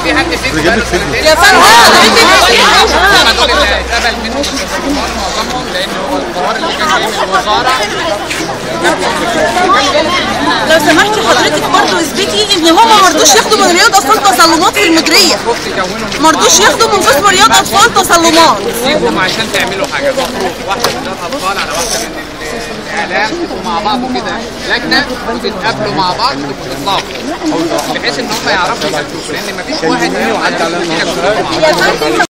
في حد فيكم بقاله سنتين يا فندم هم دول اللي اتقبل منهم التصرفات معظمهم لان هو القرار اللي كان جاي من الوزاره لو سمحتي حضرتك برضه اثبتي ان هم ما رضوش ياخدوا من رياض اطفال تصلمات في المديريه المفروض تكونوا من ما رضوش ياخدوا من قسم رياض اطفال تصلمات فيكم عشان تعملوا حاجه المفروض واحده من الاطفال على واحده من الاعلام تبقوا مع بعض كده لجنه وتتقابلوا مع بعض وتطلعوا بحيث ان هم يعرفوا يسجلوا لان مفيش واحد فيهم عدى على مع بعض يا فندم